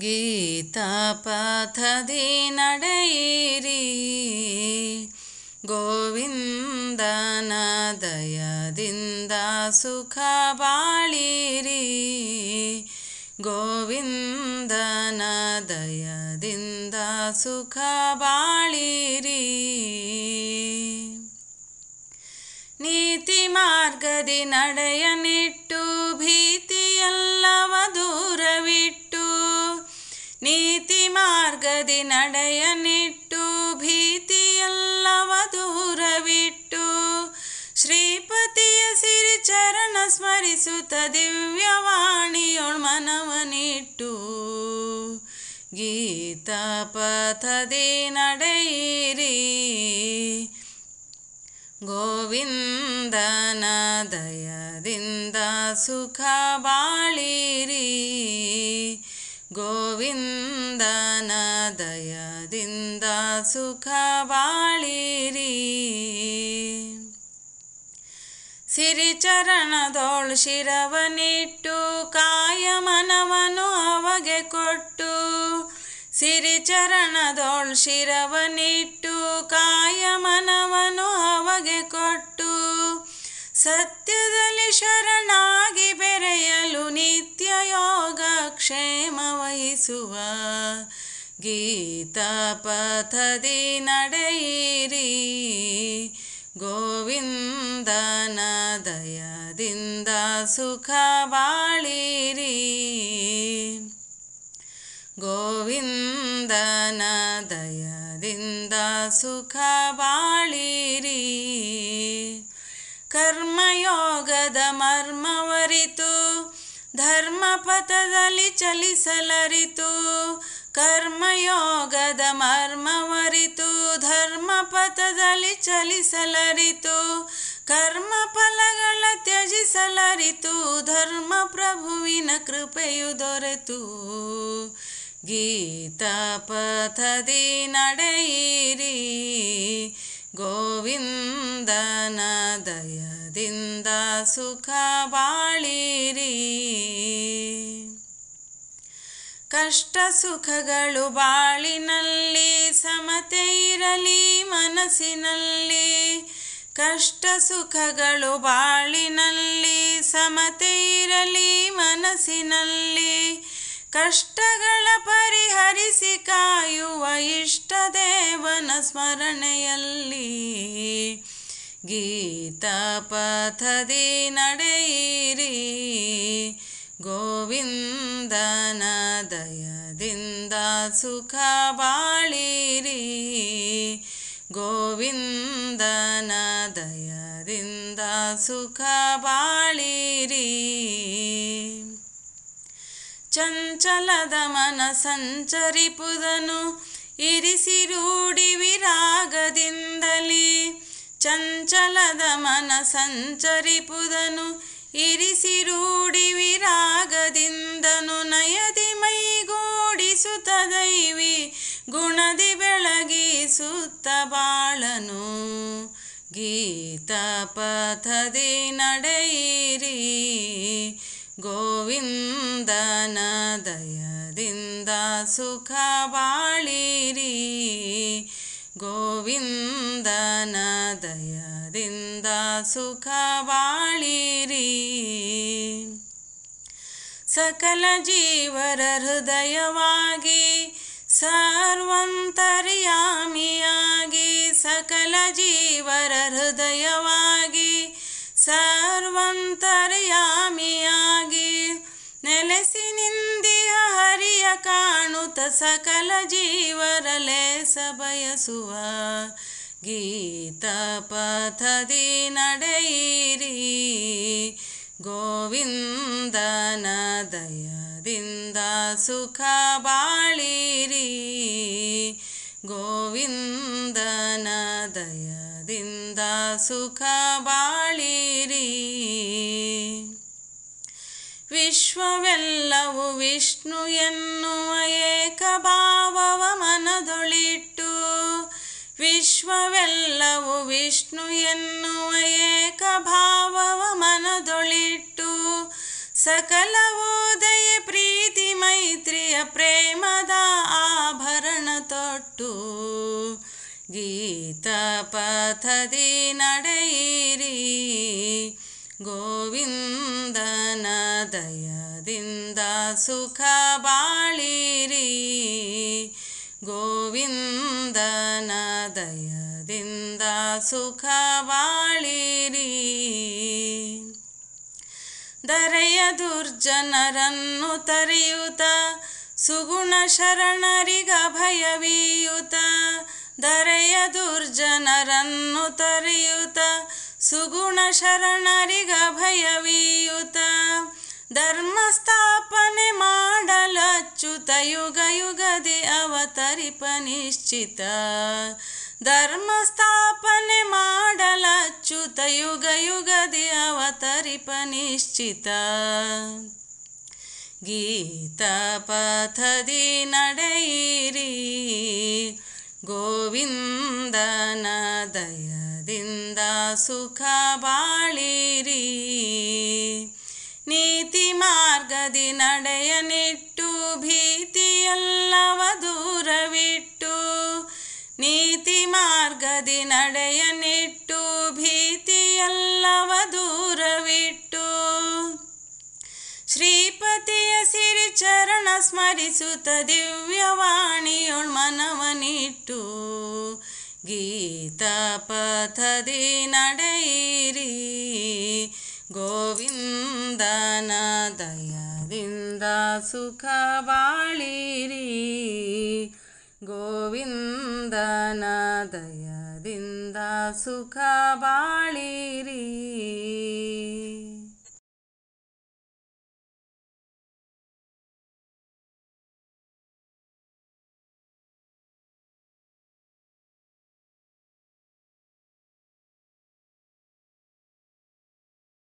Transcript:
ಗೀತಾಪಥದಿ ನಡೆಯಿರಿ ಗೋವಿಂದನ ದಯದಿಂದ ಸುಖ ಬಾಳಿರಿ ಗೋವಿಂದನ ದಯದಿಂದ ಸುಖ ಬಾಳಿರಿ ನೀತಿ ಮಾರ್ಗದಿ ನಡೆಯನಿಟ್ಟು ಭೀತಿಯಲ್ಲವ ದೂರವಿಟ್ಟು ನೀತಿ ಮಾರ್ಗದಿ ನಡೆಯನಿಟ್ಟು ಭೀತಿಯಲ್ಲವ ದೂರವಿಟ್ಟು ಶ್ರೀಪತಿಯ ಸಿರಿಚರಣ ಸ್ಮರಿಸುತ್ತ ದಿವ್ಯವಾಣಿಯೊಳ್ ಮನವನಿಟ್ಟು ಗೀತಾಪಥದಿ ನಡೆಯಿರಿ ಗೋವಿಂದನ ದಯದಿಂದ ಸುಖ ಬಾಳಿರಿ ಗೋವಿಂದನ ದಯದಿಂದ ಸುಖ ಬಾಳಿರಿ ಸಿರಿಚರಣದೋಳು ಶಿರವನಿಟ್ಟು ಕಾಯ ಮನವನು ಅವಗೆ ಕೊಟ್ಟು ಸಿರಿಚರಣದೋಳು ಶಿರವನಿಟ್ಟು ಕಾಯ ಮನವನು ಅವಗೆ ಕೊಟ್ಟು ಸತ್ಯದಲ್ಲಿ ಶರಣಾಗಿ ಬೆರೆಯಲು ನಿತ್ಯ ಯೋಗ ಕ್ಷೇಮ ವಹಿಸುವ ಗೀತಾಪಥದಿ ನಡೆಯಿರಿ ಗೋವಿಂದನ ದಯದಿಂದ ಸುಖ ಬಾಳಿರಿ ಗೋವಿಂದನ ದಯದಿಂದ ಸುಖ ಬಾಳಿರಿ ಕರ್ಮಯೋಗದ ಮರ್ಮವರಿತು ಧರ್ಮಪಥದಲ್ಲಿ ಚಲಿಸಲರಿತು ಕರ್ಮಯೋಗದ ಮರ್ಮವರಿತು ಧರ್ಮಪಥದಲ್ಲಿ ಚಲಿಸಲರಿತು ಕರ್ಮ ಫಲಗಳ ತ್ಯಜಿಸಲರಿತು ಧರ್ಮ ಪ್ರಭುವಿನ ಕೃಪೆಯು ದೊರೆತು ಗೀತಾಪಥದಿ ನಡೆಯಿರಿ ಗೋವಿಂದನ ದಯದಿಂದ ಸುಖ ಬಾಳಿರಿ ಕಷ್ಟ ಸುಖಗಳು ಬಾಳಿನಲ್ಲಿ ಸಮತೆ ಇರಲಿ ಮನಸ್ಸಿನಲ್ಲಿ ಕಷ್ಟ ಸುಖಗಳು ಬಾಳಿನಲ್ಲಿ ಸಮತೆ ಇರಲಿ ಮನಸ್ಸಿನಲ್ಲಿ ಕಷ್ಟಗಳ ಪರಿಹರಿಸಿ ಕಾಯುವ ಇಷ್ಟ ದೇವನ ಸ್ಮರಣೆಯಲ್ಲಿ ಗೀತಾಪಥದಿ ನಡೆಯಿರಿ ಗೋವಿಂದನ ದಯದಿಂದ ಸುಖ ಬಾಳಿರಿ ಗೋವಿಂದನ ದಯದಿಂದ ಸುಖ ಬಾಳಿರಿ ಚಂಚಲದ ಮನ ಸಂಚರಿಪುದನು ಇರಿಸಿ ರೂಢಿ ವಿರಾಗದಿಂದಲೇ ಚಂಚಲದ ಮನ ಸಂಚರಿಪುದನು ಇರಿಸಿ ರೂಢಿ ವಿರಾಗದಿಂದನು ನಯದಿ ಮೈಗೂಡಿಸುತ್ತ ದೈವಿ ಗುಣದಿ ಬೆಳಗಿಸುತ್ತ ಬಾಳನು ಗೀತಾಪಥದಿ ನಡೆಯಿರಿ ಗೋವಿಂದನ ದಯದಿಂದ ಸುಖ ಬಾಳಿರಿ ಗೋವಿಂದನ ದಯದಿಂದ ಸುಖ ಬಾಳಿರಿ ಸಕಲ ಜೀವರ ಹೃದಯವಾಗಿ ಸರ್ವಂತರ್ಯಾಮಿಯಾಗಿ ಸಕಲ ಜೀವರ ಹೃದಯವಾಗಿ ಸರ್ವಂತರ್ಯಾಮಿಯಾಗಿ ನೆಲೆಸಿ ನಿಂದಿಯ ಹರಿಯ ಕಾಣುತ್ತ ಸಕಲ ಜೀವರ ಲೇಸ ಬಯಸುವ ಗೀತಾಪಥದಿ ನಡೆಯಿರಿ ಗೋವಿಂದನ ದಯದಿಂದ ಸುಖ ಬಾಳಿರಿ ಗೋವಿಂದನ ದಯದಿಂದ ಸುಖ ಬಾಳಿರಿ ವಿಶ್ವವೆಲ್ಲವೂ ವಿಷ್ಣು ಎನ್ನುವ ಏಕಭಾವವ ಮನದೊಳಿಟ್ಟು ವಿಶ್ವವೆಲ್ಲವೂ ವಿಷ್ಣು ಎನ್ನುವ ಏಕಭಾವವ ಮನದೊಳಿಟ್ಟು ಸಕಲವೂ ದಯೆ ಪ್ರೀತಿಮೈ ಮೈತ್ರಿಯ ಪ್ರೇಮದ ಆಭರಣ ತೊಟ್ಟು ಗೀತ ಪಥದಿ ನಡೆಯಿರಿ ಗೋವಿಂದನ ದಯದಿಂದ ಸುಖ ಬಾಳಿರಿ ಗೋವಿಂದನ ದಯದಿಂದ ಸುಖ ಬಾಳಿರಿ ದರೆಯ ದುರ್ಜನರನ್ನು ತರಿಯುತ ಸುಗುಣ ಶರಣರಿಗ ಭಯವೀಯುತ ದರೆಯ ದುರ್ಜನರನ್ನು ತರಿಯುತ ಸುಗುಣ ಶರಣರಿಗ ಭಯವೀಯುತ ಧರ್ಮ ಸ್ಥಾಪನೆ ಮಾಡಲಚ್ಚುತ ಯುಗ ಯುಗದಿ ಅವತರಿಪ ನಿಶ್ಚಿತ ಧರ್ಮ ಸ್ಥಾಪನೆ ಮಾಡಲಚ್ಚುತ ಯುಗ ಯುಗದಿ ಅವತರಿಪ ನಿಶ್ಚಿತ ಗೀತ ಪಥದಿ ನಡೆಯಿರಿ ಗೋವಿಂದನ ದಯದಿಂದ ಸುಖ ಬಾಳಿರಿ ನೀತಿ ಮಾರ್ಗದಿ ನಡೆಯನಿಟ್ಟು ಭೀತಿಯಲ್ಲವ ದೂರವಿಟ್ಟು ನೀತಿ ಮಾರ್ಗದಿ ನಡೆಯನಿಟ್ಟು ಭೀತಿಯಲ್ಲವ ದೂರವಿಟ್ಟು ಶ್ರೀಪತಿಯ ಸಿರಿ ಚರಣ ಸ್ಮರಿಸುತ್ತ ದಿವ್ಯವಾಣಿಯೊಳ್ ಮನವನಿಟ್ಟು ಗೀತ ಪಥದಿ ನಡೆಯಿರಿ ಗೋವಿಂದನ ದಯದಿಂದ ಸುಖ ಬಾಳಿರಿ ಗೋವಿಂದನ ದಯದಿಂದ ಸುಖ ಬಾಳಿರಿ